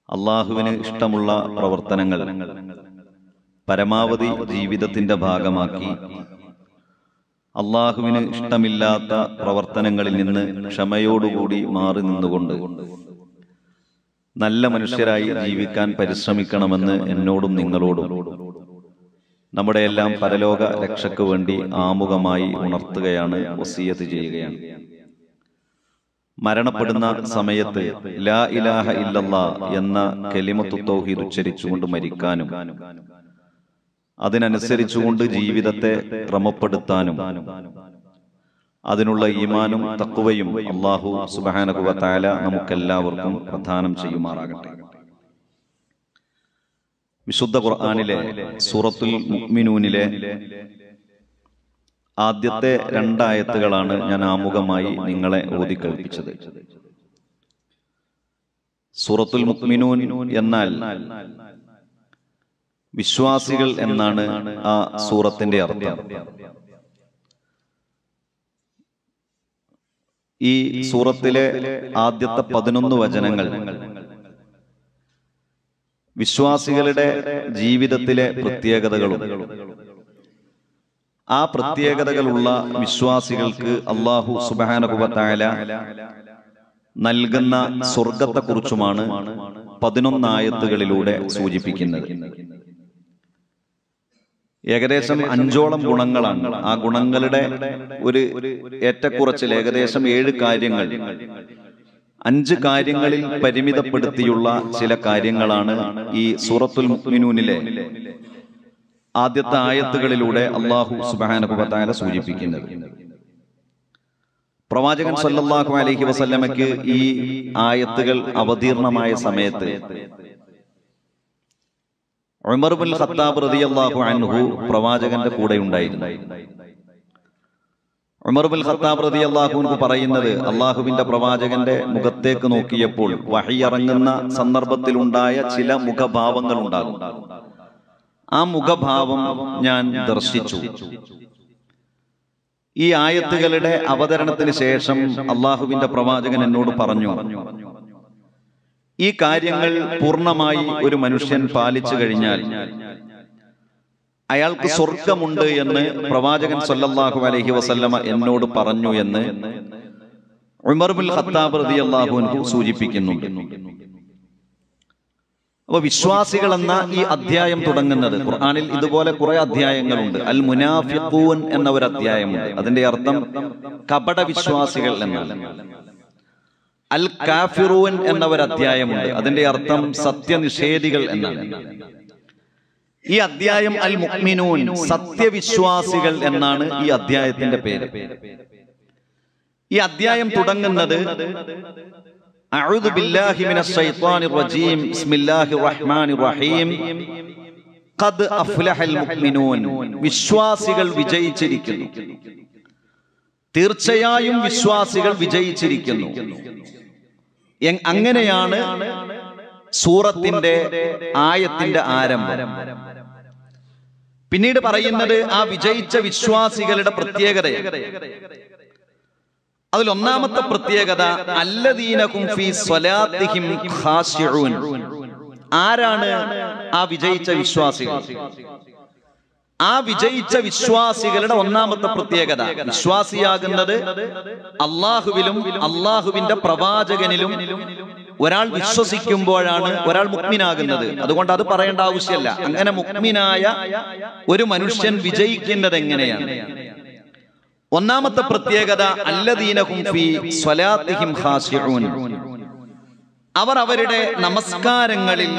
അള്ളാഹുവിന് ഇഷ്ടമുള്ള പ്രവർത്തനങ്ങൾ പരമാവധി ജീവിതത്തിന്റെ ഭാഗമാക്കി അള്ളാഹുവിന് ഇഷ്ടമില്ലാത്ത പ്രവർത്തനങ്ങളിൽ നിന്ന് ക്ഷമയോടുകൂടി മാറി നിന്നുകൊണ്ട് നല്ല മനുഷ്യരായി ജീവിക്കാൻ പരിശ്രമിക്കണമെന്ന് എന്നോടും നിങ്ങളോടും നമ്മുടെ എല്ലാം പരലോക രക്ഷയ്ക്ക് വേണ്ടി ആമുഖമായി ഉണർത്തുകയാണ് വസീയത്ത് ചെയ്യുകയാണ് മരണപ്പെടുന്ന സമയത്ത് ലാ ഇലാഹ ഇല്ലല്ലാ എന്ന കെലിമത്തു തൗഹീദ് ഉച്ചരിച്ചുകൊണ്ട് മരിക്കാനും അതിനനുസരിച്ചുകൊണ്ട് ജീവിതത്തെ ക്രമപ്പെടുത്താനും അതിനുള്ള ഈമാനും തക്കുവയും അള്ളാഹു സുബാനകുവ താല നമുക്കെല്ലാവർക്കും പ്രദാനം ചെയ്യുമാറാകട്ടെ വിശുദ്ധ ഖുർആാനിലെ സൂറത്തുൽ മുഅ്മിനൂനിലെ ആദ്യത്തെ രണ്ടായത്തുകളാണ് ഞാൻ ആമുഖമായി നിങ്ങളെ ഓതി കേൾപ്പിച്ചത് സൂറത്തുൽ മുഅ്മിനൂൻ എന്നാൽ വിശ്വാസികൾ എന്നാണ് ആ സൂറത്തിന്റെ അർത്ഥം ഈ സൂറത്തിലെ ആദ്യത്തെ പതിനൊന്ന് വചനങ്ങൾ വിശ്വാസികളുടെ ജീവിതത്തിലെ പ്രത്യേകതകളും ആ പ്രത്യേകതകളുള്ള വിശ്വാസികൾക്ക് അള്ളാഹു സുബാനുഭവത്തായ നൽകുന്ന സ്വർഗത്തെക്കുറിച്ചുമാണ് പതിനൊന്നായത്തുകളിലൂടെ സൂചിപ്പിക്കുന്നത് ഏകദേശം അഞ്ചോളം ഗുണങ്ങളാണ് ആ ഗുണങ്ങളുടെ ഒരു ഏറ്റക്കുറച്ചിൽ ഏകദേശം ഏഴ് കാര്യങ്ങൾ അഞ്ച് കാര്യങ്ങളിൽ പരിമിതപ്പെടുത്തിയുള്ള ചില കാര്യങ്ങളാണ് ഈ സൂറത്തുൽ മുഅ്മിനൂനിലെ ആദ്യത്തെ ആയത്തുകളിലൂടെ അള്ളാഹു സുബാനുഭവത്താല സൂചിപ്പിക്കുന്നത് പ്രവാചകൻ സല്ലല്ലാഹു അലൈഹി വസല്ലമയ്ക്ക് ഈ ആയത്തുകൾ അവതീർണമായ സമയത്ത് ഉമർ ബിൻ ഖത്താബ് റളിയല്ലാഹു അൻഹു പ്രവാചകന്റെ കൂടെ ഉണ്ടായിരുന്നു ഉമർ ബിൻ ഖത്താബ് റളിയല്ലാഹു അൻഹു പറയുന്നത് അള്ളാഹുവിന്റെ പ്രവാചകന്റെ മുഖത്തേക്ക് നോക്കിയപ്പോൾ വഹി ഇറങ്ങുന്ന സന്ദർഭത്തിലുണ്ടായ ചില മുഖഭാവങ്ങൾ ഉണ്ടാകും ആ മുഖഭാവം ഞാൻ ദർശിച്ചു ഈ ആയത്തുകളുടെ അവതരണത്തിന് ശേഷം അള്ളാഹുവിന്റെ പ്രവാചകൻ എന്നോട് പറഞ്ഞു ഈ കാര്യങ്ങൾ പൂർണ്ണമായി ഒരു മനുഷ്യൻ പാലിച്ചു കഴിഞ്ഞാൽ അയാൾക്ക് സ്വർഗമുണ്ട് എന്ന് പ്രവാചകൻ സല്ലല്ലാഹു അലൈഹി വസല്ലമ എന്നോട് പറഞ്ഞു എന്ന് ഉമർ ബിൻ ഖത്താബ് റളിയല്ലാഹു അൻഹു സൂചിപ്പിക്കുന്നുണ്ട് അപ്പൊ വിശ്വാസികൾ എന്ന ഈ അധ്യായം തുടങ്ങുന്നത് ഖുർആനിൽ ഇതുപോലെ കുറെ അധ്യായങ്ങളുണ്ട് അൽ മുനാഫിഖൂൻ എന്ന ഒരു അധ്യായമുണ്ട് അതിന്റെ അർത്ഥം കപട വിശ്വാസികൾ എന്നാണ് അൽ കാഫിറൂൻ എന്ന ഒരു അധ്യായമുണ്ട് അതിന്റെ അർത്ഥം സത്യനിഷേധികൾ എന്നാണ് ഈ അധ്യായം അൽ മുഅ്മിനൂൻ സത്യവിശ്വാസികൾ എന്നാണ് ഈ അധ്യായത്തിന്റെ പേര് ഈ അധ്യായം തുടങ്ങുന്നത് അഊദു ബില്ലാഹി മിനശ് ശൈത്വാനിർ റജീം ബിസ്മില്ലാഹിർ റഹ്മാനിർ റഹീം ഖദ് അഫ്ലഹൽ മുഅ്മിനൂൻ വിശ്വാസികൾ വിജയിച്ചിരിക്കുന്നു തീർച്ചയായും വിശ്വാസികൾ വിജയിച്ചിരിക്കുന്നു എങ്- അങ്ങനെയാണ് സൂറത്തിന്റെ ആയത്തിന്റെ ആരംഭം പിന്നീട് പറയുന്നത് ആ വിജയിച്ച വിശ്വാസികളുടെ പ്രത്യേകതയാണ് അതിൽ ഒന്നാമത്തെ പ്രത്യേകത അല്ലദീനകും ഫീ സ്വലാത്തിഹിം ഖാശിഊൻ ആരാണ് ആ വിജയിച്ച വിശ്വാസികൾ ആ വിജയിച്ച വിശ്വാസികളുടെ ഒന്നാമത്തെ പ്രത്യേകത വിശ്വാസിയാകുന്നത് അള്ളാഹുവിലും അള്ളാഹുവിന്റെ പ്രവാചകനിലും ഒരാൾ വിശ്വസിക്കുമ്പോഴാണ് ഒരാൾ മുക്മിനാകുന്നത് അതുകൊണ്ട് അത് പറയേണ്ട ആവശ്യമല്ല അങ്ങനെ മുക്മിനായ ഒരു മനുഷ്യൻ വിജയിക്കുന്നത് എങ്ങനെയാണ് ഒന്നാമത്തെ പ്രത്യേകത അല്ലദീനഹും ഫീ സ്വലാത്തിഹിം ഖാശിഊൻ അവർ അവരുടെ നമസ്കാരങ്ങളിൽ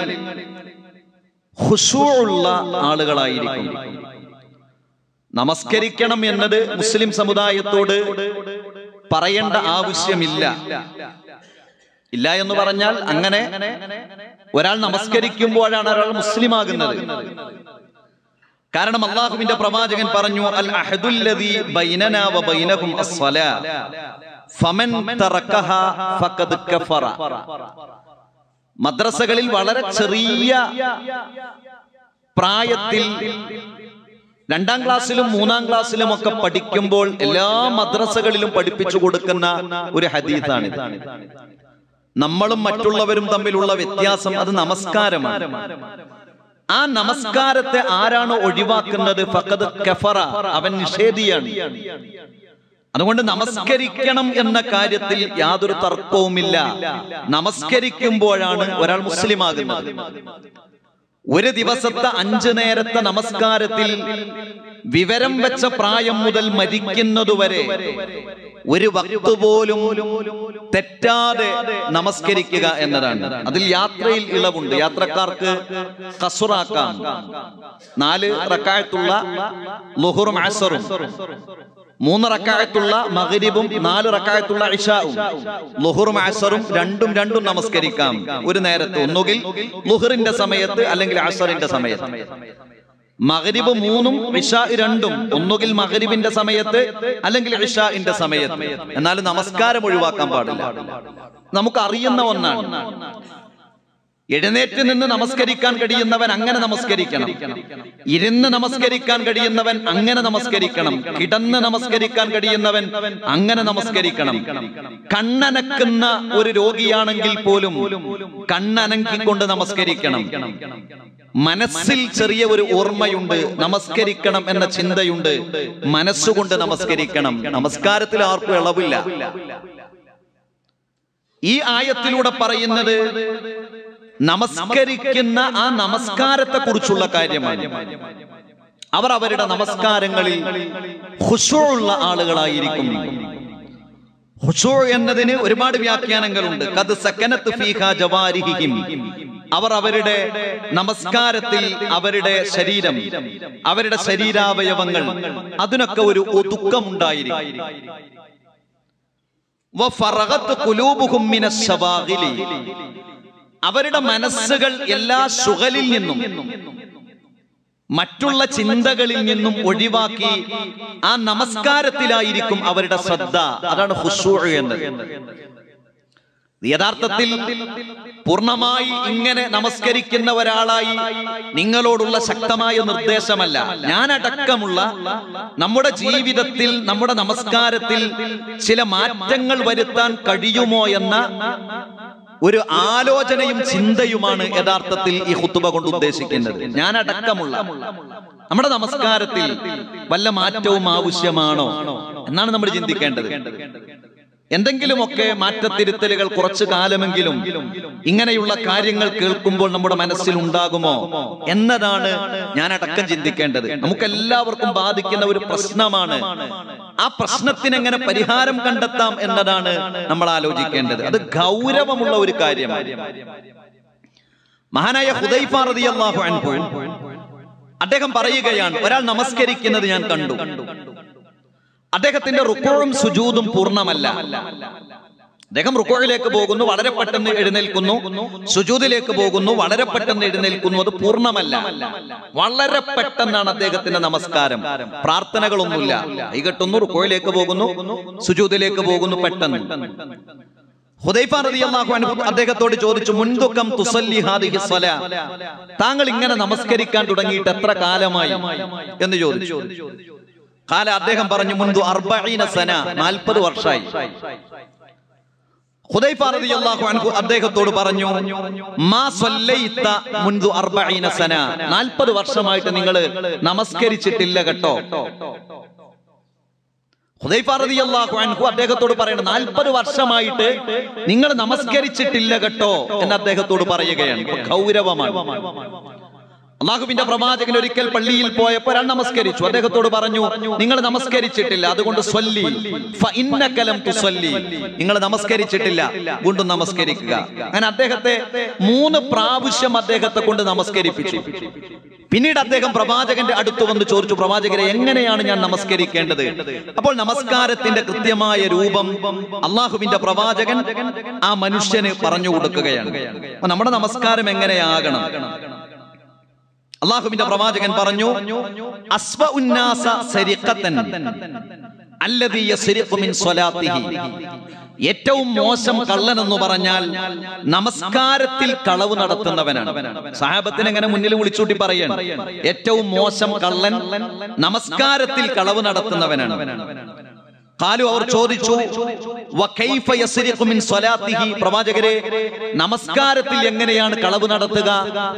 ഖുശൂഉള്ള ആളുകളായിരിക്കും നമസ്കരിക്കണം എന്നത് മുസ്ലിം സമുദായത്തോട് പറയേണ്ട ആവശ്യമില്ല ഇല്ല എന്ന് പറഞ്ഞാൽ അങ്ങനെ ഒരാൾ നമസ്കരിക്കുമ്പോഴാണ് ഒരാൾ മുസ്ലിം ആകുന്നത് കാരണം അള്ളാഹുവിന്റെ പ്രവാചകൻ പറഞ്ഞു അൽ അഹദുല്ലദീ ബൈനനാ വ ബൈനഹും അസ്സലാ ഫമൻ തറക്കഹ ഫഖദ് കഫറ മദ്രസകളിൽ വളരെ ചെറിയ പ്രായത്തിൽ രണ്ടാം ക്ലാസ്സിലും മൂന്നാം ക്ലാസ്സിലും ഒക്കെ പഠിക്കുമ്പോൾ എല്ലാ മദ്രസകളിലും പഠിപ്പിച്ചു കൊടുക്കുന്ന ഒരു ഹദീസാണിത് നമ്മളും മറ്റുള്ളവരും തമ്മിലുള്ള വ്യത്യാസം അത് നമസ്കാരമാണ് ആ നമസ്കാരത്തെ ആരാണ് ഒഴിവാക്കുന്നത് ഫഖദ് കഫറ അവൻ നിഷേധിയാണ് അതുകൊണ്ട് നമസ്കരിക്കണം എന്ന കാര്യത്തിൽ യാതൊരു തർക്കവുമില്ല നമസ്കരിക്കുമ്പോഴാണ് ഒരാൾ മുസ്ലിം ആകുന്നത് ഒരു ദിവസത്തെ അഞ്ചു നേരത്തെ നമസ്കാരത്തിൽ വിവരം വെച്ച പ്രായം മുതൽ മരിക്കുന്നതുവരെ ഒരു വക്ത് പോലും തെറ്റാതെ നമസ്കരിക്കുക എന്നതാണ് അതിൽ യാത്രയിൽ ഇളവുണ്ട് യാത്രക്കാർക്ക് കസുറാക്കാം നാല് റക്കായത്തുള്ള ലുഹുറും അസറും മൂന്ന് റക്കായത്തുള്ള മഗ്രിബും നാല് റക്കായത്തുള്ള ഇഷാവും ലുഹുറും അസറും രണ്ടും രണ്ടും നമസ്കരിക്കാം ഒരു നേരത്ത് ഒന്നുകിൽ ലുഹറിന്റെ സമയത്ത് അല്ലെങ്കിൽ അസറിന്റെ സമയത്ത് മഗ്രിബ് മൂന്നും ഇഷാ രണ്ടും ഒന്നുകിൽ മഗ്രിബിന്റെ സമയത്ത് അല്ലെങ്കിൽ ഇഷാന്റെ സമയത്ത് എന്നാൽ നമസ്കാരം ഒഴിവാക്കാൻ പാടില്ല നമുക്ക് അറിയുന്ന ഒന്നാണ് എഴുന്നേറ്റ് നിന്ന് നമസ്കരിക്കാൻ കഴിയുന്നവൻ അങ്ങനെ നമസ്കരിക്കണം ഇരുന്ന് നമസ്കരിക്കാൻ കഴിയുന്നവൻ അങ്ങനെ നമസ്കരിക്കണം കിടന്ന് നമസ്കരിക്കാൻ കഴിയുന്നവൻ അങ്ങനെ നമസ്കരിക്കണം കണ്ണനക്കുന്ന ഒരു രോഗിയാണെങ്കിൽ പോലും കണ്ണനക്കിക്കൊണ്ട് നമസ്കരിക്കണം മനസ്സിൽ ചെറിയ ഒരു ഓർമ്മയുണ്ട് നമസ്കരിക്കണം എന്ന ചിന്തയുണ്ട് മനസ്സുകൊണ്ട് നമസ്കരിക്കണം നമസ്കാരത്തിൽ ആർക്കും ഇളവില്ല ഈ ആയത്തിലൂടെ പറയുന്നത് നമസ്കരിക്കുന്ന ആ നമസ്കാരത്തെ കുറിച്ചുള്ള കാര്യമാണ് അവർ അവരുടെ നമസ്കാരങ്ങളിൽ ഹുഷുള്ള ആളുകളായിരിക്കും ഹുഷു എന്നതിന് ഒരുപാട് വ്യാഖ്യാനങ്ങളുണ്ട് കത് സക്കനത്ത് ഫീഹ ജവാരിഹിം അവർ അവരുടെ നമസ്കാരത്തിൽ അവരുടെ ശരീരം അവരുടെ ശരീരാവയവങ്ങൾ അതിനൊക്കെ ഒരു ഒതുക്കമുണ്ടായിരിക്കും വഫറഗത്ത് ഖുലൂബുഹും മിനശ് ശവാഗിലി അവരുടെ മനസ്സുകൾ എല്ലാ ശുഗലിൽ നിന്നും മറ്റുള്ള ചിന്തകളിൽ നിന്നും ഒഴിവാക്കി ആ നമസ്കാരത്തിലായിരിക്കും അവരുടെ ശ്രദ്ധ അതാണ് ഹുഷൂ എന്നത് യഥാർത്ഥത്തിൽ പൂർണ്ണമായി ഇങ്ങനെ നമസ്കരിക്കുന്ന ഒരാളായി നിങ്ങളോടുള്ള ശക്തമായ നിർദ്ദേശമല്ല ഞാനടക്കമുള്ള നമ്മുടെ ജീവിതത്തിൽ നമ്മുടെ നമസ്കാരത്തിൽ ചില മാറ്റങ്ങൾ വരുത്താൻ കഴിയുമോ എന്ന ഒരു ആലോചനയും ചിന്തയുമാണ് യഥാർത്ഥത്തിൽ ഈ ഹുത്തുബ കൊണ്ട് ഉദ്ദേശിക്കുന്നത് ഞാൻ അടക്കമുള്ള നമ്മുടെ നമസ്കാരത്തിൽ വല്ല മാറ്റവും ആവശ്യമാണോ എന്നാണ് നമ്മൾ ചിന്തിക്കേണ്ടത് എന്തെങ്കിലുമൊക്കെ മാറ്റത്തിരുത്തലുകൾ കുറച്ചു കാലമെങ്കിലും ഇങ്ങനെയുള്ള കാര്യങ്ങൾ കേൾക്കുമ്പോൾ നമ്മുടെ മനസ്സിൽ ഉണ്ടാകുമോ എന്നതാണ് ഞാൻ അടക്കം ചിന്തിക്കേണ്ടത് നമുക്ക് എല്ലാവർക്കും ബാധിക്കുന്ന ഒരു പ്രശ്നമാണ് ആ പ്രശ്നത്തിന് എങ്ങനെ പരിഹാരം കണ്ടെത്താം എന്നതാണ് നമ്മൾ ആലോചിക്കേണ്ടത് അത് ഗൗരവമുള്ള ഒരു കാര്യമാണ് മഹാനായ ഹുദൈഫ റളിയല്ലാഹു അൻഹു അദ്ദേഹം പറയുകയാണ് ഒരാൾ നമസ്കരിക്കുന്നത് ഞാൻ കണ്ടു അദ്ദേഹത്തിന്റെ റുക്കോഴും സുജൂതും പൂർണ്ണമല്ല അദ്ദേഹം റുക്കോയിലേക്ക് പോകുന്നു വളരെ പെട്ടെന്ന് എഴുന്നേൽക്കുന്നു സുജൂദിലേക്ക് പോകുന്നു വളരെ പെട്ടെന്ന് എഴുന്നേൽക്കുന്നു അത് പൂർണ്ണമല്ല വളരെ പെട്ടെന്നാണ് അദ്ദേഹത്തിന്റെ നമസ്കാരം പ്രാർത്ഥനകളൊന്നുമില്ല കൈകെട്ടുന്നു റുക്കോയിലേക്ക് പോകുന്നു സുജൂദിലേക്ക് പോകുന്നു പെട്ടെന്ന് ഹുദൈഫ റളിയല്ലാഹു അൻഹു അദ്ദേഹത്തോട് ചോദിച്ചു മുൻതുക്കം തുസല്ലി ഹാദിഹി സ്വലാ താങ്കൾ ഇങ്ങനെ നമസ്കരിക്കാൻ തുടങ്ങിയിട്ട് എത്ര കാലമായി എന്ന് ചോദിച്ചു കാല അദ്ദേഹം പറഞ്ഞു മുൻതു അർബഈന സന നാൽപ്പത് വർഷമായി ഹുദൈഫ റളിയല്ലാഹു അൻഹു അദ്ദേഹത്തോട് പറഞ്ഞു മാ സ്വല്ലൈത മുൻതു അർബഈന സന 40 വർഷമായിട്ട് നിങ്ങൾ നമസ്കരിച്ചിട്ടില്ല കേട്ടോ ഹുദൈഫ റളിയല്ലാഹു അൻഹു അദ്ദേഹത്തോട് പറയുന്നത് 40 വർഷമായിട്ട് നിങ്ങൾ നമസ്കരിച്ചിട്ടില്ല കേട്ടോ എന്ന് അദ്ദേഹത്തോട് പറയുകയാണ് അപ്പൊ ഗൗരവമാണ് അള്ളാഹുവിന്റെ പ്രവാചകൻ ഒരിക്കൽ പള്ളിയിൽ പോയപ്പോൾ ഒരാൾ നമസ്കരിച്ചു അദ്ദേഹത്തോട് പറഞ്ഞു നിങ്ങൾ നമസ്കരിച്ചിട്ടില്ല അതുകൊണ്ട് സ്വല്ലി ഫഇന്നകലം തുസല്ലി നിങ്ങൾ നമസ്കരിച്ചിട്ടില്ല വീണ്ടും നമസ്കരിക്കുക അങ്ങനെ അദ്ദേഹത്തെ മൂന്ന് പ്രാവശ്യം അദ്ദേഹത്തെ കൊണ്ട് നമസ്കരിപ്പിച്ചു പിന്നീട് അദ്ദേഹം പ്രവാചകന്റെ അടുത്ത് വന്ന് ചോദിച്ചു പ്രവാചകരെ എങ്ങനെയാണ് ഞാൻ നമസ്കരിക്കേണ്ടത് അപ്പോൾ നമസ്കാരത്തിന്റെ കൃത്യമായ രൂപം അള്ളാഹുവിന്റെ പ്രവാചകൻ ആ മനുഷ്യന് പറഞ്ഞു കൊടുക്കുകയാണ് അപ്പൊ നമ്മുടെ നമസ്കാരം എങ്ങനെയാകണം അള്ളാഹുവിന്റെ പ്രവാചകൻ പറഞ്ഞു അസ്വ ഉന്നാസ സരിഖത്തൻ അല്ലദീ യസ്രിഖു മിൻ സ്വലാത്തിഹി ഏറ്റവും മോശം കള്ളൻ എന്ന് പറഞ്ഞാൽ നമസ്കാരത്തിൽ കളവ് നടത്തുന്നവനാണ് സഹാബത്തിന് എങ്ങനെ മുന്നിൽ വിളിച്ചൂട്ടി പറയാണ് ഏറ്റവും മോശം കള്ളൻ നമസ്കാരത്തിൽ കളവ് നടത്തുന്നവനാണ് കാലു അവർ ചോദിച്ചു "വകൈഫ യസ്രിഖു മിൻ സ്വലാത്തിഹി?" പ്രവാചകരെ നമസ്കാരത്തിൽ എങ്ങനെയാണ് കളവ് നടത്തുക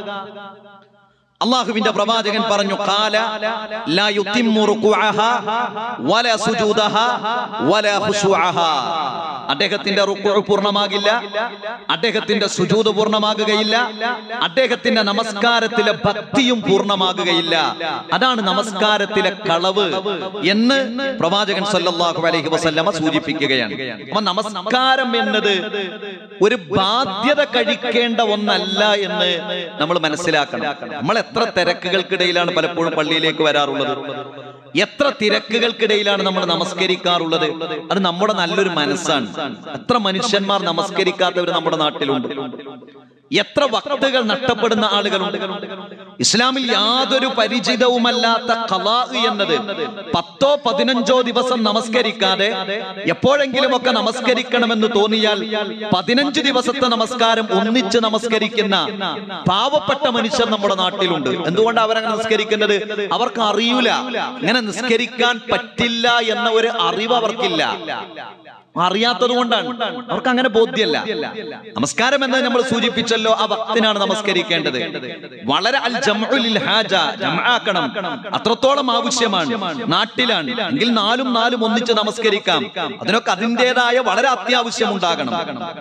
അള്ളാഹുവിന്റെ പ്രവാചകൻ പറഞ്ഞു കാല ലാ യുത്തിമ്മു റുകുഅഹ വലാ സുജൂദഹ വലാ ഖുശൂഅഹ അദ്ദേഹത്തിന്റെ റുക്കുഅ പൂർണ്ണമാകില്ല അദ്ദേഹത്തിന്റെ സുജൂദ് പൂർണ്ണമാകുകയില്ല അദ്ദേഹത്തിന്റെ നമസ്കാരത്തിലെ ഭക്തിയും പൂർണ്ണമാകുകയില്ല അതാണ് നമസ്കാരത്തിലെ കളവ് എന്ന് പ്രവാചകൻ സല്ലല്ലാഹു അലൈഹി വസല്ലമ സൂചിപ്പിക്കുകയാണ് അപ്പൊ നമസ്കാരം എന്നത് ഒരു ബാധ്യത കഴിക്കേണ്ട ഒന്നല്ല എന്ന് നമ്മൾ മനസ്സിലാക്കണം നമ്മൾ എത്ര തിരക്കുകൾക്കിടയിലാണ് പലപ്പോഴും പള്ളിയിലേക്ക് വരാറുള്ളത് എത്ര തിരക്കുകൾക്കിടയിലാണ് നമ്മൾ നമസ്കരിക്കാറുള്ളത് അത് നമ്മുടെ നല്ലൊരു മനസ്സാണ് എത്ര മനുഷ്യന്മാർ നമസ്കരിക്കാത്തവർ നമ്മുടെ നാട്ടിലുണ്ട് എത്ര വക്തുകൾ നഷ്ടപ്പെടുന്ന ആളുകളുണ്ട് ഇസ്ലാമിൽ യാതൊരു പരിചിതവുമല്ലാത്ത ഖലാ എന്നത് പത്തോ പതിനഞ്ചോ ദിവസം നമസ്കരിക്കാതെ എപ്പോഴെങ്കിലും ഒക്കെ നമസ്കരിക്കണമെന്ന് തോന്നിയാൽ പതിനഞ്ച് ദിവസത്തെ നമസ്കാരം ഒന്നിച്ച് നമസ്കരിക്കുന്ന പാവപ്പെട്ട മനുഷ്യർ നമ്മുടെ നാട്ടിലുണ്ട് എന്തുകൊണ്ട് അവരങ്ങനെ നിസ്കരിക്കുന്നത് അവർക്ക് അറിയൂല ഇങ്ങനെ നിസ്കരിക്കാൻ പറ്റില്ല എന്ന ഒരു അറിവ് അവർക്കില്ല അറിയാത്തത് കൊണ്ടാണ് അവർക്ക് അങ്ങനെ ബോധ്യല്ല നമസ്കാരം എന്ന് നമ്മൾ സൂചിപ്പിച്ചല്ലോ ആ ഭക്തിനാണ് നമസ്കരിക്കേണ്ടത് വളരെ അൽ ജംഉലിൽ ഹാജ ജംആക്കണം അത്രത്തോളം ആവശ്യമാണ് നാട്ടിലാണ് എങ്കിൽ നാലും നാലും ഒന്നിച്ച് നമസ്കരിക്കാം അതിനൊക്കെ അതിൻ്റെതായ വളരെ അത്യാവശ്യം ഉണ്ടാകണം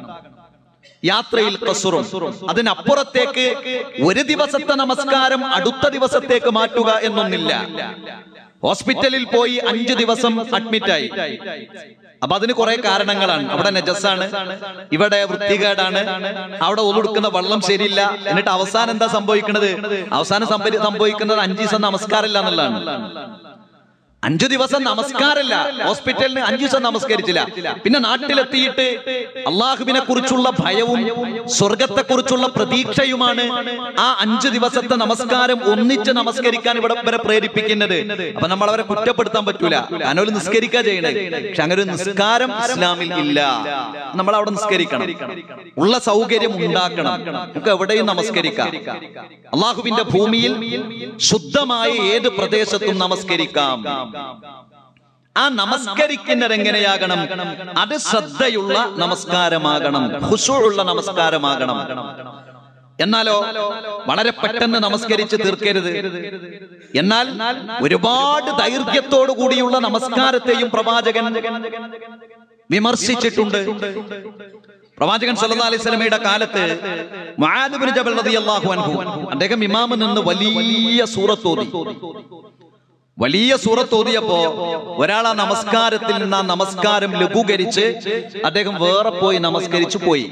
യാത്രയിൽ കസുറും അതിനപ്പുറത്തേക്ക് ഒരു ദിവസത്തെ നമസ്കാരം അടുത്ത ദിവസത്തേക്ക് മാറ്റുക എന്നൊന്നില്ല ഹോസ്പിറ്റലിൽ പോയി അഞ്ചു ദിവസം അഡ്മിറ്റായി അപ്പൊ അതിന് കുറെ കാരണങ്ങളാണ് അവിടെ നജസ്സാണ് ഇവിടെ വൃത്തികേടാണ് അവിടെ ഒതുടുക്കുന്ന വെള്ളം ശരിയില്ല എന്നിട്ട് അവസാനം എന്താ സംഭവിക്കുന്നത് അവസാനം സംഭവി- സംഭവിക്കുന്നത് അഞ്ചു ദിവസം നമസ്കാരമില്ല എന്നുള്ളതാണ് അഞ്ചു ദിവസം നമസ്കാരമില്ല ഹോസ്പിറ്റലിന് അഞ്ചു ദിവസം നമസ്കരിച്ചില്ല പിന്നെ നാട്ടിലെത്തിയിട്ട് അള്ളാഹുവിനെ കുറിച്ചുള്ള ഭയവും സ്വർഗത്തെ കുറിച്ചുള്ള പ്രതീക്ഷയുമാണ് ആ അഞ്ചു ദിവസത്തെ നമസ്കാരം ഒന്നിച്ച് നമസ്കരിക്കാൻ ഇവിടെ വരെ പ്രേരിപ്പിക്കുന്നത് അപ്പൊ നമ്മൾ അവരെ കുറ്റപ്പെടുത്താൻ പറ്റൂല കാരണം ഒരു നിസ്കരിക്കുക ചെയ്യണേ പക്ഷെ അങ്ങനെ ഒരു നിസ്കാരം ഇസ്ലാമിൽ ഇല്ല നമ്മൾ അവിടെ നിസ്കരിക്കണം ഉള്ള സൗകര്യം ഉണ്ടാക്കണം നമുക്ക് എവിടെയും നമസ്കരിക്കാം അള്ളാഹുവിന്റെ ഭൂമിയിൽ ശുദ്ധമായ ഏത് പ്രദേശത്തും നമസ്കരിക്കാം ആ നമസ്കരിക്കുന്നത് എങ്ങനെയാകണം അത് ശ്രദ്ധയുള്ള നമസ്കാരമാകണം ഹുഷുള്ള നമസ്കാരമാകണം എന്നാലോ വളരെ പെട്ടെന്ന് നമസ്കരിച്ച് തീർക്കരുത് എന്നാൽ ഒരുപാട് ദൈർഘ്യത്തോടു കൂടിയുള്ള നമസ്കാരത്തെയും പ്രവാചകൻ വിമർശിച്ചിട്ടുണ്ട് പ്രവാചകൻ സല്ലല്ലാഹു അലൈഹി സ്വലമയുടെ കാലത്ത് മുആദ് ഇബ്നു ജബൽ റളിയല്ലാഹു അൻഹു അദ്ദേഹം ഇമാമ് നിന്ന് വലിയ സൂറത്ത് ഓതി വലിയ സൂറത്ത് ഓതിയപ്പോ ഒരാൾ ആ നമസ്കാരത്തിൽ നിന്ന് ആ നമസ്കാരം ലഘൂകരിച്ച് അദ്ദേഹം വേറെ പോയി നമസ്കരിച്ചു പോയി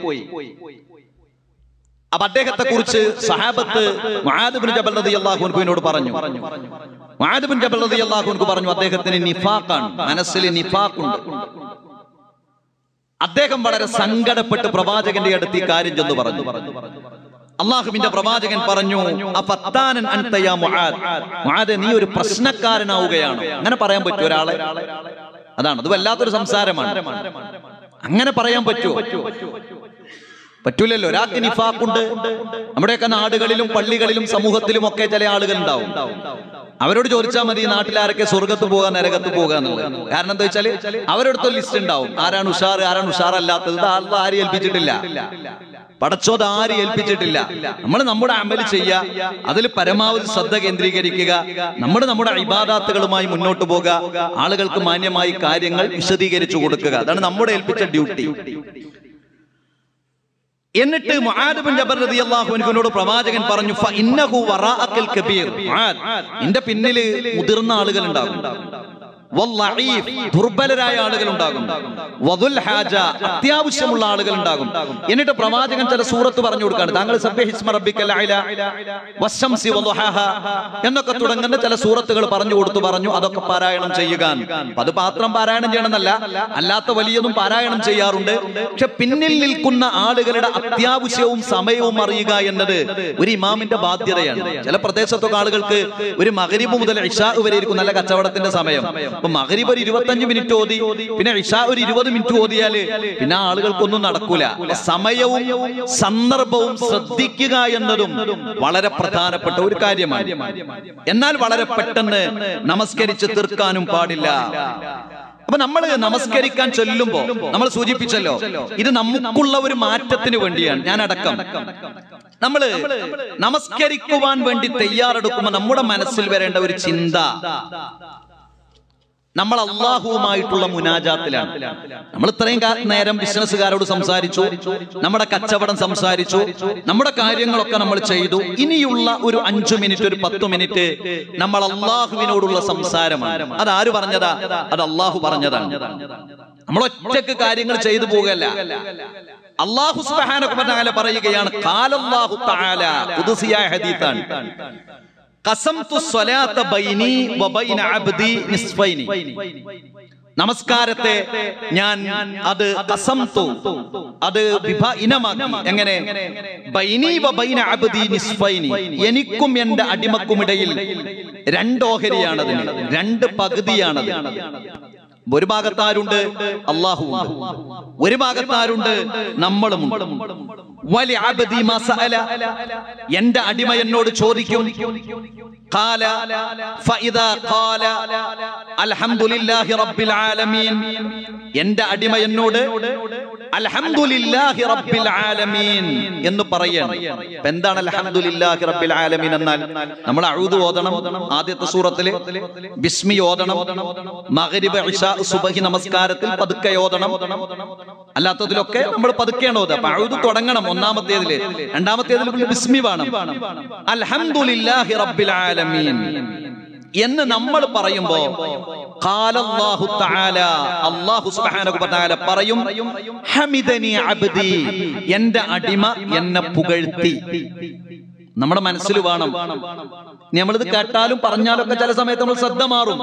അപ്പൊ അദ്ദേഹത്തെ കുറിച്ച് സഹാബത്ത് മുആദ് ബിൻ ജബൽ റളിയല്ലാഹു അൻഹുവിനോട് പറഞ്ഞു മുആദ് ബിൻ ജബൽ റളിയല്ലാഹു അൻഹു പറഞ്ഞു അദ്ദേഹത്തിന് നിഫാഖാണ് മനസ്സിൽ നിഫാഖുണ്ട് അദ്ദേഹം വളരെ സങ്കടപ്പെട്ട് പ്രവാചകന്റെ അടുത്ത് ഈ കാര്യം ചെന്ന് പറഞ്ഞു അള്ളാഹുവിന്റെ പ്രവാചകൻ പറഞ്ഞു അഫത്താനൻ അൻത യാ മുആദ് മുആദ് നീ ഒരു പ്രശ്നക്കാരനാവുകയാണ് അങ്ങനെ പറയാൻ പറ്റുമോ ഒരാളെ അതാണ് അത് വല്ലാത്തൊരു സംസാരമാണ് അങ്ങനെ പറയാൻ പറ്റുമോ പറ്റൂലല്ലോ ഒരാൾക്ക് നിഫാഖുണ്ട് നമ്മുടെയൊക്കെ നാടുകളിലും പള്ളികളിലും സമൂഹത്തിലും ഒക്കെ ചില ആളുകൾ ഉണ്ടാവും അവരോട് ചോദിച്ചാൽ മതി ഈ നാട്ടിൽ ആരൊക്കെ സ്വർഗത്ത് പോകാൻ നരകത്ത് പോകാ എന്നുള്ളത് കാരണം എന്താ വെച്ചാല് അവരുടെ ലിസ്റ്റ് ഉണ്ടാവും ആരാണ് ഉഷാർ ആരാണ് ഉഷാറല്ലാത്തത് ഇത് ആളുകൾ ആരും ഏൽപ്പിച്ചിട്ടില്ല പടച്ചോത് ആരും ഏൽപ്പിച്ചിട്ടില്ല നമ്മൾ നമ്മുടെ അമല് ചെയ്യുക അതിൽ പരമാവധി ശ്രദ്ധ കേന്ദ്രീകരിക്കുക നമ്മൾ നമ്മുടെ ഇബാദാത്തുകളുമായി മുന്നോട്ട് പോകുക ആളുകൾക്ക് മാന്യമായി കാര്യങ്ങൾ വിശദീകരിച്ചു കൊടുക്കുക അതാണ് നമ്മുടെ ഏൽപ്പിച്ച ഡ്യൂട്ടി എന്നിട്ട് മുആദ് ബിൻ ജബൽ റളിയല്ലാഹു അൻഹുവിനോട് പ്രവാചകൻ പറഞ്ഞു ഫ ഇന്നഹു വറാഅക്കൽ കബീർ മുആദ് നിന്റെ പിന്നിൽ മുതിർന്ന ആളുകൾ ഉണ്ടാകും വല്ലഈഫ് ദുർബലരായ ആളുകൾ ഉണ്ടാകും വദുൽ ഹാജ അത്യാവശ്യമുള്ള ആളുകൾ ഉണ്ടാകും എന്നിട്ട് പ്രവാചകൻ ചില സൂറത്ത് പറഞ്ഞു കൊടുക്കാണ് താങ്കൾ സബ്ബിഹിസ്മ റബ്ബിക്കൽ അഅല വശംസി വദുഹാഹ എന്നൊക്കെ തുടങ്ങുന്ന ചില സൂറത്തുകൾ പറഞ്ഞു കൊടുത്തു പറഞ്ഞു അതൊക്കെ പാരായണം ചെയ്യുക അപ്പൊ അത് പാത്രം പാരായണം ചെയ്യണമെന്നല്ല അല്ലാത്ത വലിയതും പാരായണം ചെയ്യാറുണ്ട് പക്ഷെ പിന്നിൽ നിൽക്കുന്ന ആളുകളുടെ അത്യാവശ്യവും സമയവും അറിയുക എന്നത് ഒരു ഇമാമിന്റെ ബാധ്യതയാണ് ചില പ്രദേശത്തൊക്കെ ആളുകൾക്ക് ഒരു മകരിബ് മുതൽ ഇഷാ വരെ ഇരിക്കും നല്ല കച്ചവടത്തിന്റെ സമയം അപ്പൊ മകരിബ് ഒരു ഇരുപത്തഞ്ച് മിനിറ്റ് ഓതി പിന്നെ ഇഷാ ഒരു ഇരുപത് മിനിറ്റ് ഓതിയാല് പിന്നെ ആ ആളുകൾക്കൊന്നും നടക്കൂല അപ്പൊ സമയവും സന്ദർഭവും ശ്രദ്ധിക്കുക എന്നതും വളരെ പ്രധാനപ്പെട്ട ഒരു കാര്യമാണ് എന്നാൽ വളരെ പെട്ടെന്ന് നമസ്കരിച്ച് തീർക്കാനും പാടില്ല അപ്പൊ നമ്മൾ നമസ്കരിക്കാൻ ചൊല്ലുമ്പോ നമ്മൾ സൂചിപ്പിച്ചല്ലോ ഇത് നമുക്കുള്ള ഒരു മാറ്റത്തിന് വേണ്ടിയാണ് ഞാൻ അടക്കം നമ്മള് നമസ്കരിക്കുവാൻ വേണ്ടി തയ്യാറെടുക്കുമ്പോൾ നമ്മുടെ മനസ്സിൽ വരേണ്ട ഒരു ചിന്ത നമ്മൾ അള്ളാഹുവുമായിട്ടുള്ള മുനാജാത്തിലാണ് നമ്മൾ ഇത്രയും കാ- നേരം ബിസിനസ്സുകാരോട് സംസാരിച്ചു നമ്മുടെ കച്ചവടം സംസാരിച്ചു നമ്മുടെ കാര്യങ്ങളൊക്കെ നമ്മൾ ചെയ്തു ഇനിയുള്ള ഒരു അഞ്ചു മിനിറ്റ് ഒരു പത്ത് മിനിറ്റ് നമ്മൾ അള്ളാഹുവിനോടുള്ള സംസാരമാണ് അത് ആര് പറഞ്ഞതാ അത് അള്ളാഹു പറഞ്ഞതാണ് നമ്മൾ ഒറ്റക്ക് കാര്യങ്ങൾ ചെയ്തു പോകല്ല അള്ളാഹു സുബ്ഹാനഹു വ തആല പറയുകയാണ് ഖാലല്ലാഹു തആല ഖുദ്സിയായ ഹദീത്താണ് ഖസംതു സ്വലാത്ത ബൈനി വ ബൈന അബ്ദി നിസ്ഫൈനി നമസ്കാരത്തെ ഞാൻ അത് കസംതു അത് വിഭ ഇനമാക്കി എങ്ങനെ ബൈനി വ ബൈന അബ്ദി നിസ്ഫൈനി എനിക്കും എന്റെ അടിമക്കുമിടയിൽ രണ്ട് ഓഹരിയാണതിന് രണ്ട് പകുതിയാണത് ഒരു ഭാഗത്താരുണ്ട് അള്ളാഹുണ്ട് ഒരു ഭാഗത്താരുണ്ട് നമ്മളുമുണ്ട് വലി അബ്ദി മാ സഅല എന്റെ അടിമ എന്നോട് ചോദിക്കും قال فإذا قال الحمد لله رب العالمين എന്റെ അടിമ എന്നോട് അൽഹംദുലില്ലാഹി റബ്ബിൽ ആലമീൻ എന്ന് പറയാണ് ഇപ്പൊ എന്താണ് അൽഹംദുലില്ലാഹി റബ്ബിൽ ആലമീൻ എന്നാൽ നമ്മൾ അഊദ് ഓതണം ആദ്യത്തെ സൂറത്തില് ബിസ്മി ഓതണം മഗ്രിബ് ഇശാ സുബഹി നമസ്കാരത്തിൽ പതുക്കെ ഓതണം അല്ലാത്തതിലൊക്കെ നമ്മൾ പതുക്കെയാണ് ഓതുക അപ്പൊ അഊദ് തുടങ്ങണം ഒന്നാമത്തേതില് രണ്ടാമത്തേതിൽ പിന്നെ ബിസ്മി വേണം അൽഹംദുലില്ലാഹി റബ്ബിൽ ആലമീൻ എന്ന് നമ്മൾ പറയുമ്പോ ഖാലല്ലാഹു തആല അല്ലാഹു സുബ്ഹാനഹു വ തആല പറയും ഹമിദനി അബ്ദി എന്റെ അടിമ എന്നെ പുകഴ്ത്തി നമ്മുടെ മനസ്സിൽ വേണം ഇനി നമ്മളിത് കേട്ടാലും പറഞ്ഞാലും ഒക്കെ ചില സമയത്ത് നമ്മൾ ശ്രദ്ധ മാറും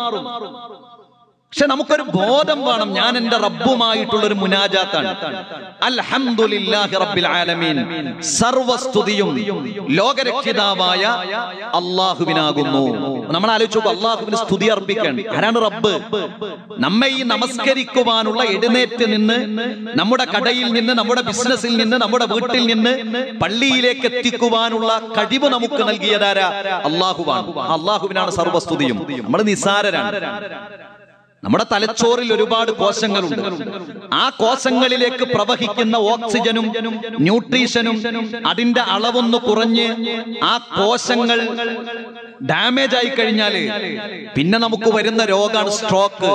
പക്ഷെ നമുക്കൊരു ബോധം വേണം ഞാൻ എന്റെ റബ്ബുമായിട്ടുള്ള ഒരു മുനാജാത്താണ് അൽഹംദുലില്ലാഹി റബ്ബിൽ ആലമീൻ സർവസ്തുതിയും ലോകരക്ഷിതാവായ അള്ളാഹുവിനാകുന്നു നമ്മൾ ആലോചിച്ചു നോക്കൂ അള്ളാഹുവിന് സ്തുതി അർപ്പിക്കാൻ ആരാണ് റബ്ബ് നമ്മെ ഈ നമസ്കരിക്കുവാനുള്ള എഴുന്നേറ്റ് നിന്ന് നമ്മുടെ കടയിൽ നിന്ന് നമ്മുടെ ബിസിനസ്സിൽ നിന്ന് നമ്മുടെ വീട്ടിൽ നിന്ന് പള്ളിയിലേക്ക് എത്തിക്കുവാനുള്ള കഴിവ് നമുക്ക് നൽകിയതാരാ അള്ളാഹുവാണ് ആ അള്ളാഹുവിനാണ് സർവസ്തുതിയും നമ്മൾ നിസാരരാണ് നമ്മുടെ തലച്ചോറിൽ ഒരുപാട് കോശങ്ങളുണ്ട് ആ കോശങ്ങളിലേക്ക് പ്രവഹിക്കുന്ന ഓക്സിജനും ന്യൂട്രീഷനും അതിന്റെ അളവൊന്ന് കുറഞ്ഞ് ആ കോശങ്ങൾ ഡാമേജ് ആയി കഴിഞ്ഞാല് പിന്നെ നമുക്ക് വരുന്ന രോഗമാണ് സ്ട്രോക്ക്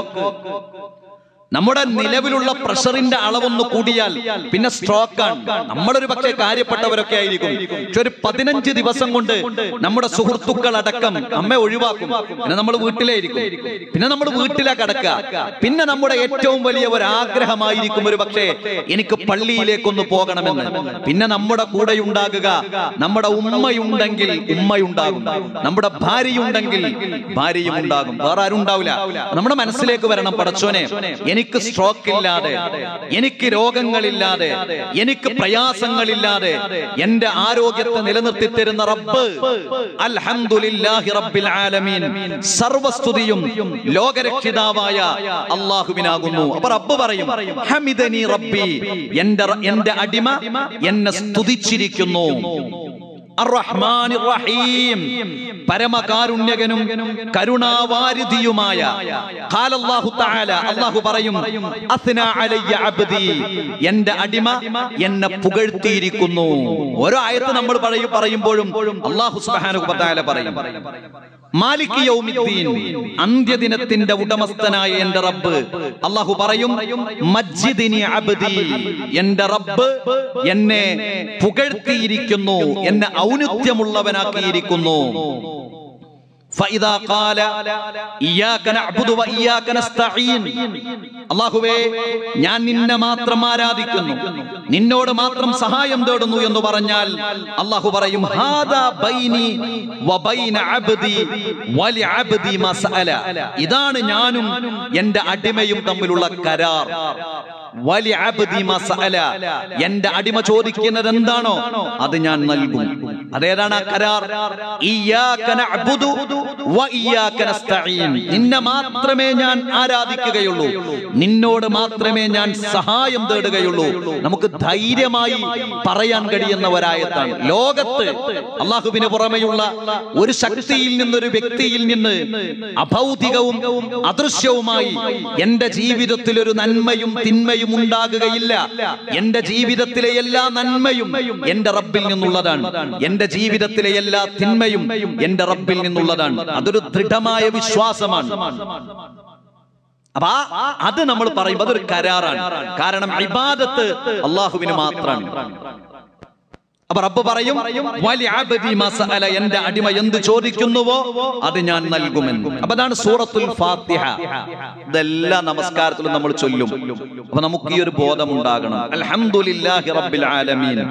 നമ്മുടെ നിലവിലുള്ള പ്രഷറിന്റെ അളവൊന്ന് കൂടിയാൽ പിന്നെ സ്ട്രോക്കാണ് നമ്മളൊരു പക്ഷേ കാര്യപ്പെട്ടവരൊക്കെ ആയിരിക്കും പക്ഷെ ഒരു പതിനഞ്ച് ദിവസം കൊണ്ട് നമ്മുടെ സുഹൃത്തുക്കൾ അടക്കം നമ്മെ ഒഴിവാക്കും പിന്നെ നമ്മൾ വീട്ടിലായിരിക്കും പിന്നെ നമ്മൾ വീട്ടിലാ കിടക്കുക പിന്നെ നമ്മുടെ ഏറ്റവും വലിയ ഒരു ആഗ്രഹമായിരിക്കും ഒരു പക്ഷേ എനിക്ക് പള്ളിയിലേക്കൊന്ന് പോകണമെന്ന് പിന്നെ നമ്മുടെ കൂടെ ഉണ്ടാകുക നമ്മുടെ ഉമ്മയുണ്ടെങ്കിൽ ഉമ്മയുണ്ടാകും നമ്മുടെ ഭാര്യയുണ്ടെങ്കിൽ ഭാര്യയും ഉണ്ടാകും വേറെ ആരും ഉണ്ടാവില്ല നമ്മുടെ മനസ്സിലേക്ക് വരണം പടച്ചോനെ എനിക്ക് സ്ട്രോക്ക് ഇല്ലാതെ എനിക്ക് രോഗങ്ങളില്ലാതെ എനിക്ക് പ്രയാസങ്ങളില്ലാതെ എന്റെ ആരോഗ്യത്തെ നിലനിർത്തി തരുന്ന റബ്ബ് അൽഹംദുലില്ലാഹി റബ്ബിൽ ആലമീൻ സർവസ്തുതിയും ലോകരക്ഷിതാവായ അള്ളാഹുവിനാകുന്നു അപ്പൊ റബ്ബ് പറയും ഹമിദനി റബ്ബി എന്റെ റ- എന്റെ അടിമ എന്നെ സ്തുതിച്ചിരിക്കുന്നു അർറഹ്മാനി റഹീം പരമകാരുണ്യകനും കരുണാവാരിധിയുമായ ഖാലല്ലാഹു തആല അല്ലാഹു പറയും അസ്നാ അലയ്യ അബ്ദി എന്റെ അടിമ എന്നെ പുകഴ്ത്തിയിരിക്കുന്നു ഓരോ ആയത്ത് നമ്മൾ പറയും പറയുമ്പോഴും അല്ലാഹു സുബ്ഹാനഹു വ തആല പറയും മാലിക് യൗമിദ്ദീൻ അന്ത്യദിനത്തിന്റെ ഉടമസ്ഥനായ എന്റെ റബ്ബ് അല്ലാഹു പറയും മജ്ജിദിനി അബ്ദി എന്റെ റബ്ബ് എന്നെ പുകഴ്ത്തിയിരിക്കുന്നു എന്നെ ഔന്നിത്യമുള്ളവനാക്കിയിരിക്കുന്നു فإذا قال إياك نعبد وإياك نستعين അള്ളാഹുവേ ഞാൻ നിന്നെ മാത്രം ആരാധിക്കുന്നു നിന്നോട് മാത്രം സഹായം തേടുന്നു എന്ന് പറഞ്ഞാൽ അള്ളാഹു പറയും ഹാദാ ബൈനി വബൈന അബ്ദി വലി അബ്ദി മാ സഅല ഇതാണ് ഞാനും എന്റെ അടിമയും തമ്മിലുള്ള കരാർ വലി അബ്ദി മാ സഅല. എന്റെ അടിമ ചോദിക്കുന്നത് എന്താണോ അത് ഞാൻ നൽകും അതേതാണ് ആ കരാർ ഇയ്യാക നഅ്ബുദു വ ഇയ്യാക നസ്തഈൻ. നിന്നെ മാത്രമേ ഞാൻ ആരാധിക്കുകയുള്ളൂ നിന്നോട് മാത്രമേ ഞാൻ സഹായം തേടുകയുള്ളൂ നമുക്ക് ധൈര്യമായി പറയാൻ കഴിയുന്നവരായത്താണ് ലോകത്ത് അള്ളാഹുവിന് പുറമെയുള്ള ഒരു ശക്തിയിൽ നിന്നൊരു വ്യക്തിയിൽ നിന്ന് അഭൗതികവും അദൃശ്യവുമായി എന്റെ ജീവിതത്തിൽ ഒരു നന്മയും തിന്മയും ഉണ്ടാകുകയില്ല എന്റെ ജീവിതത്തിലെ എല്ലാ നന്മയും എന്റെ റബ്ബിൽ നിന്നുള്ളതാണ് എന്റെ ജീവിതത്തിലെ എല്ലാ തിന്മയും എന്റെ റബ്ബിൽ നിന്നുള്ളതാണ് അതൊരു ദൃഢമായ വിശ്വാസമാണ് അപ്പൊ ആ അത് നമ്മൾ പറയുമ്പോൾ അതൊരു കരാറാണ് കാരണം ഇബാദത്ത് അള്ളാഹുവിന് മാത്രമാണ് അപ്പൊ റബ്ബ് പറയും വലി അബ്ദി മാ സഅല. എന്റെ അടിമ എന്ത് ചോദിക്കുന്നുവോ അത് ഞാൻ നൽകുമെന്ന് അപ്പൊ അതാണ് സൂറത്തുൽ ഫാത്തിഹ ഇതെല്ലാ നമസ്കാരത്തിലും നമ്മൾ ചൊല്ലും അപ്പൊ നമുക്ക് ഈ ഒരു ബോധം ഉണ്ടാകണം അൽഹംദുലില്ലാഹി റബ്ബിൽ ആലമീൻ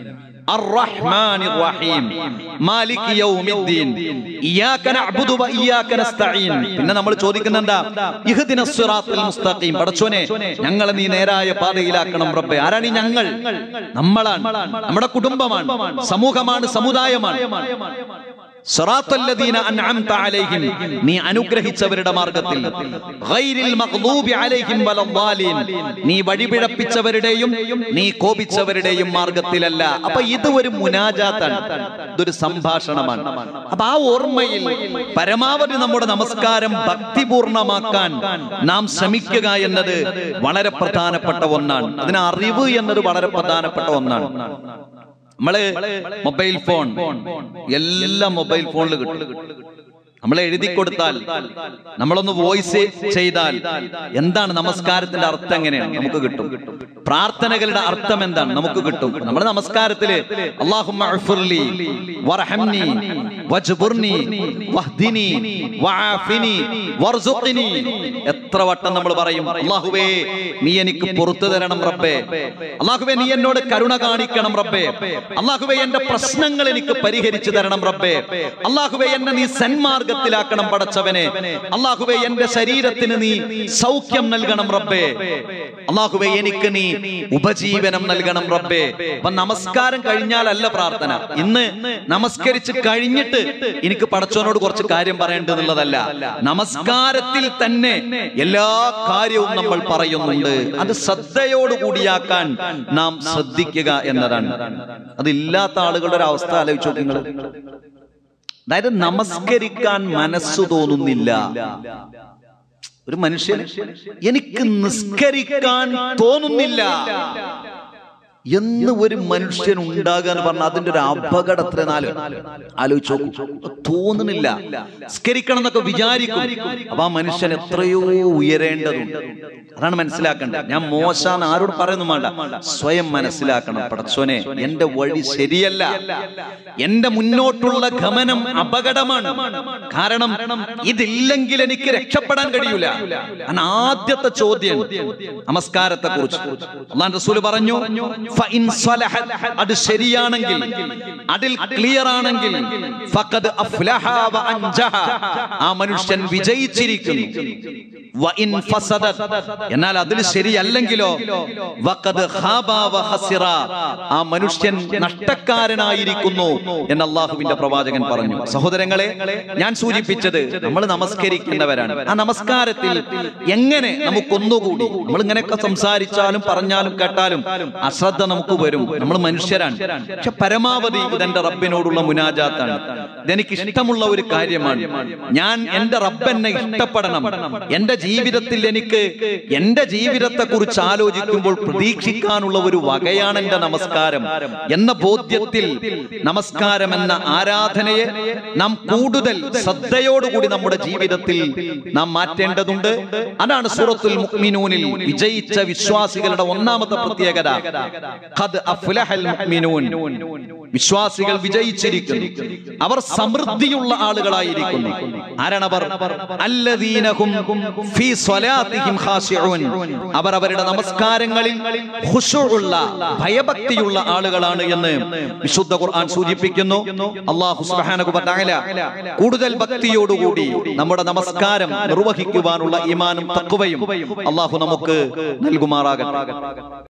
الرحمن الرحيم مالك يوم الدين إياك نعبد وإياك نستعين പിന്നെ നമ്മൾ ചോദിക്കുന്ന എന്താ ഇഹ്ദിന സിറാത്തുൽ മുസ്തഖീം പടച്ചോനെ ഞങ്ങളെ നീ നേരായ പാതയിലാക്കണം റബ്ബേ ആരാണ് ഈ ഞങ്ങൾ നമ്മളാണ് നമ്മുടെ കുടുംബമാണ് സമൂഹമാണ് സമുദായമാണ് സിറാത്തല്ലദീന അൻഅംത അലൈഹിം നീ അനുഗ്രഹിച്ചവരുടെ മാർഗത്തിൽ ഗൈരിൽ മഗ്ദൂബി അലൈഹിം വലദ്ദാലീൻ നീ വഴിപിഴപ്പിച്ചവരുടെയും നീ കോപിച്ചവരുടെയും മാർഗത്തിലല്ല അപ്പൊ ഇത് ഒരു മുനാജാത്താണ് ഇതൊരു സംഭാഷണമാണ് അപ്പൊ ആ ഓർമ്മയിൽ പരമാവധി നമ്മുടെ നമസ്കാരം ഭക്തിപൂർണമാക്കാൻ നാം ശ്രമിക്കുക എന്നത് വളരെ പ്രധാനപ്പെട്ട ഒന്നാണ് അതിന് അറിവ് എന്നത് വളരെ പ്രധാനപ്പെട്ട ഒന്നാണ് നമ്മള് മൊബൈൽ ഫോൺ എല്ലാം മൊബൈൽ ഫോണിൽ കിട്ടും നമ്മൾ എഴുതി കൊടുത്താൽ നമ്മളൊന്ന് വോയിസ് ചെയ്താൽ എന്താണ് നമസ്കാരത്തിന്റെ അർത്ഥം എങ്ങനെയാണ് നമുക്ക് കിട്ടും പ്രാർത്ഥനകളുടെ അർത്ഥം എന്താണ് നമുക്ക് കിട്ടും നമ്മുടെ നമസ്കാരത്തില് അല്ലാഹുമ്മ അഗ്ഫിർലി വർഹംനി വജ്ബുർനി വഹ്ദിനി വആഫിനി വർസുഖ്നി എത്ര വട്ടം നമ്മൾ പറയും അല്ലാഹുവേ നീ എനിക്ക് പുറത്തു തരണം റബ്ബേ അല്ലാഹുവേ നീ എന്നോട് കരുണ കാണിക്കണം റബ്ബേ അല്ലാഹുവേ എന്റെ പ്രശ്നങ്ങൾ എനിക്ക് പരിഹരിച്ചു തരണം റബ്ബേ അല്ലാഹുവേ എന്നെ നീ സന്മാർഗത്തിലാക്കണം പടച്ചവനെ അല്ലാഹുവേ എന്റെ ശരീരത്തിന് നീ സൗഖ്യം നൽകണം റബ്ബേ അല്ലാഹുവേ എനിക്ക് നീ ഉപജീവനം നൽകണം റബ്ബേ അപ്പൊ നമസ്കാരം കഴിഞ്ഞാലല്ല പ്രാർത്ഥന ഇന്ന് നമസ്കരിച്ച് കഴിഞ്ഞിട്ട് എനിക്ക് പടച്ചവനോട് കുറച്ച് കാര്യം പറയേണ്ടതെന്നുള്ളതല്ല നമസ്കാരത്തിൽ തന്നെ എല്ലാ കാര്യവും നമ്മൾ പറയുന്നുണ്ട് അത് ശ്രദ്ധയോടുകൂടിയാക്കാൻ നാം ശ്രദ്ധിക്കുക എന്നതാണ് അതില്ലാത്ത ആളുകളുടെ ഒരു അവസ്ഥ ആലോചിച്ചു നിങ്ങൾ അതായത് നമസ്കരിക്കാൻ മനസ്സു തോന്നുന്നില്ല ഒരു മനുഷ്യൻ എനിക്ക് നിസ്കരിക്കാൻ തോന്നുന്നില്ല എന്ന് ഒരു മനുഷ്യൻ ഉണ്ടാകുക എന്ന് പറഞ്ഞാൽ അതിന്റെ ഒരു അപകടം എത്ര നാല് ആലോചിച്ച് നോക്കൂ തോന്നുന്നില്ല സ്കരിക്കണം എന്നൊക്കെ വിചാരിക്കും അപ്പൊ ആ മനുഷ്യൻ എത്രയോ ഉയരേണ്ടതുണ്ട് അതാണ് മനസ്സിലാക്കേണ്ടത് ഞാൻ മോശാന്ന് ആരോട് പറയുന്നു വേണ്ട സ്വയം മനസ്സിലാക്കണം പടച്ചോനെ എന്റെ വഴി ശരിയല്ല എന്റെ മുന്നോട്ടുള്ള ഗമനം അപകടമാണ് കാരണം ഇതില്ലെങ്കിൽ എനിക്ക് രക്ഷപ്പെടാൻ കഴിയൂല കാരണം ആദ്യത്തെ ചോദ്യം നമസ്കാരത്തെ കുറിച്ച് അള്ളാൻ റസൂല് പറഞ്ഞു ഫഇൻ സ്വലഹത് അത് ശരിയാണെങ്കിൽ അതിൽ ക്ലിയർ ആണെങ്കിൽ ഫഖദ് അഫ്ലഹ വ അൻജഹ ആ മനുഷ്യൻ വിജയിച്ചിരിക്കുന്നു വഇൻ ഫസദത് എന്നാൽ അതിൽ ശരിയല്ലെങ്കിലോ വഖദ് ഖാബ വ ഖസിറ ആ മനുഷ്യൻ നഷ്ടക്കാരനായിരിക്കുന്നു എന്ന് അള്ളാഹുവിന്റെ പ്രവാചകൻ പറഞ്ഞു സഹോദരങ്ങളെ ഞാൻ സൂചിപ്പിച്ചത് നമ്മൾ നമസ്കരിക്കുന്നവരാണ് ആ നമസ്കാരത്തിൽ എങ്ങനെ നമുക്കൊന്നുകൂടി നമ്മൾ ഇങ്ങനെയൊക്കെ സംസാരിച്ചാലും പറഞ്ഞാലും കേട്ടാലും അശ്രദ്ധ നമുക്ക് വരും നമ്മൾ മനുഷ്യരാണ് പക്ഷെ പരമാവധി ഇതെന്റെ റബ്ബിനോടുള്ള മുനാജാത്താണ് ഇതെനിക്ക് ഇഷ്ടമുള്ള ഒരു കാര്യമാണ് ഞാൻ എന്റെ റബ്ബ് എന്നെ ഇഷ്ടപ്പെടണം എന്റെ ജീവിതത്തിൽ എനിക്ക് എന്റെ ജീവിതത്തെ കുറിച്ച് ആലോചിക്കുമ്പോൾ പ്രതീക്ഷിക്കാനുള്ള ഒരു വകയാണ് എന്റെ നമസ്കാരം എന്ന ബോധ്യത്തിൽ നമസ്കാരം എന്ന ആരാധനയെ നാം കൂടുതൽ ശ്രദ്ധയോടുകൂടി നമ്മുടെ ജീവിതത്തിൽ നാം മാറ്റേണ്ടതുണ്ട് അതാണ് സൂറത്തുൽ മുഅ്മിനൂനിൽ വിജയിച്ച വിശ്വാസികളുടെ ഒന്നാമത്തെ പ്രത്യേകത ഖദ് അഫ്ലഹൽ മുഅ്മിനൂൻ വിശ്വാസികൾ വിജയിച്ചിരിക്കുന്നു അവർ സമൃദ്ധിയുള്ള ആളുകളായിരിക്കുന്നു ആരാണവർ അല്ലദീനഹും ഫീ സ്വലാത്തിഹിം ഖാശിഊൻ അവർ അവരുടെ നമസ്കാരങ്ങളിൽ ഖുശൂഉള്ള ഭയഭക്തിയുള്ള ആളുകളാണ് എന്ന് വിശുദ്ധ ഖുർആൻ സൂചിപ്പിക്കുന്നു അല്ലാഹു സുബ്ഹാനഹു വ തആല കൂടുതൽ ഭക്തിയോടുകൂടി നമ്മുടെ നമസ്കാരം നിർവഹിക്കുവാനുള്ള ഈമാനും തഖ്വയും അല്ലാഹു നമുക്ക് നൽകുമാറാകട്ടെ